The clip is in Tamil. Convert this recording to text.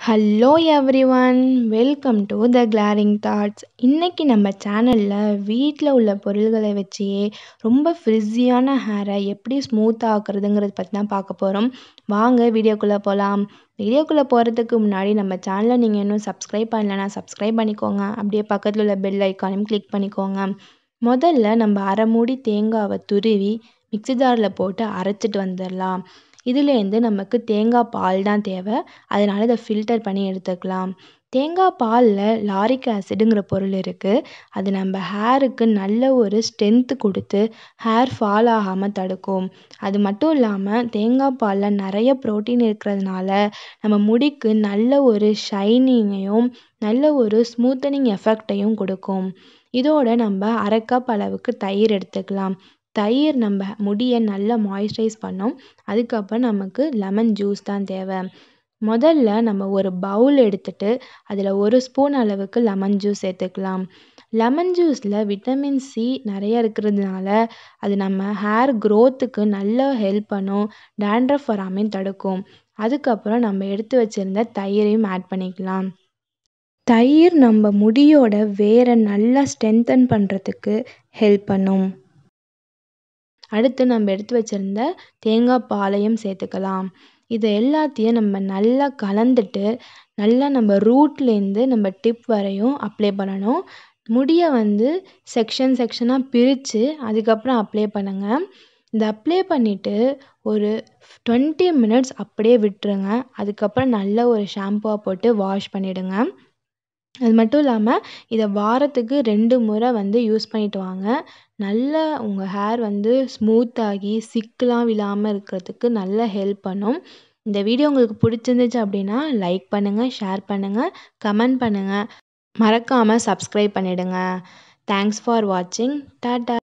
hello everyone welcome to the clearing thoughts இன்றைக்கி நம்ம சேனலில் வீட்டில் உள்ள பொருள்களை வச்சே ரொம்ப ஃப்ரிஸியான ஹேரை எப்படி ஸ்மூத் ஆக்குறதுங்கிறத பற்றி தான் பார்க்க போகிறோம் வாங்க வீடியோக்குள்ளே போகலாம் வீடியோக்குள்ளே போகிறதுக்கு முன்னாடி நம்ம சேனலை நீங்கள் இன்னும் சப்ஸ்கிரைப் பண்ணலைன்னா சப்ஸ்கிரைப் பண்ணிக்கோங்க அப்படியே பக்கத்தில் உள்ள பெல் ஐக்கானையும் கிளிக் பண்ணிக்கோங்க முதல்ல நம்ம அரை மூடி தேங்காவை துருவி மிக்ஸி ஜாரில் போட்டு அரைச்சிட்டு வந்துடலாம் இதுலேருந்து நமக்கு தேங்காய் பால் தான் தேவை அதனால் இதை ஃபில்டர் பண்ணி எடுத்துக்கலாம் தேங்காய் பாலில் லாரிக் ஆசிடுங்கிற பொருள் இருக்குது அது நம்ம ஹேருக்கு நல்ல ஒரு ஸ்ட்ரென்த்து கொடுத்து ஹேர் ஃபால் ஆகாமல் தடுக்கும் அது மட்டும் இல்லாமல் தேங்காய் பாலில் நிறைய ப்ரோட்டீன் இருக்கிறதுனால நம்ம முடிக்கு நல்ல ஒரு ஷைனிங்கையும் நல்ல ஒரு ஸ்மூத்தனிங் எஃபெக்டையும் கொடுக்கும் இதோட நம்ம அரை கப் அளவுக்கு தயிர் எடுத்துக்கலாம் தயிர் நம்ம முடியை நல்லா மாய்ஸ்சரைஸ் பண்ணும் அதுக்கப்புறம் நமக்கு லெமன் ஜூஸ் தான் தேவை முதல்ல நம்ம ஒரு பவுல் எடுத்துட்டு அதில் ஒரு ஸ்பூன் அளவுக்கு லெமன் ஜூஸ் சேர்த்துக்கலாம் லெமன் ஜூஸில் விட்டமின் சி நிறைய இருக்கிறதுனால அது நம்ம ஹேர் க்ரோத்துக்கு நல்லா ஹெல்ப் பண்ணும் டேண்ட்ரஃப் வராமல் தடுக்கும் அதுக்கப்புறம் நம்ம எடுத்து வச்சுருந்த தயிரையும் ஆட் பண்ணிக்கலாம் தயிர் நம்ம முடியோட வேரை நல்லா ஸ்ட்ரென்தன் பண்ணுறதுக்கு ஹெல்ப் பண்ணும் அடுத்து நம்ம எடுத்து வச்சுருந்த தேங்காய் பாலையும் சேர்த்துக்கலாம் இது எல்லாத்தையும் நம்ம நல்லா கலந்துட்டு நல்லா நம்ம ரூட்லேருந்து நம்ம டிப் வரையும் அப்ளை பண்ணணும் முடியை வந்து செக்ஷன் செக்ஷனாக பிரித்து அதுக்கப்புறம் அப்ளை பண்ணுங்கள் இதை அப்ளை பண்ணிவிட்டு ஒரு டுவெண்ட்டி மினிட்ஸ் அப்படியே விட்டுருங்க அதுக்கப்புறம் நல்ல ஒரு ஷாம்புவாக போட்டு வாஷ் பண்ணிவிடுங்க அது மட்டும் இல்லாமல் இதை வாரத்துக்கு ரெண்டு முறை வந்து யூஸ் பண்ணிட்டு வாங்க நல்ல உங்கள் ஹேர் வந்து ஸ்மூத்தாகி சிக்கெலாம் விழாமல் இருக்கிறதுக்கு நல்ல ஹெல்ப் பண்ணும் இந்த வீடியோ உங்களுக்கு பிடிச்சிருந்துச்சு அப்படின்னா லைக் பண்ணுங்கள் ஷேர் பண்ணுங்கள் கமெண்ட் பண்ணுங்கள் மறக்காமல் சப்ஸ்கிரைப் பண்ணிவிடுங்க தேங்க்ஸ் ஃபார் வாட்சிங் டாட்டா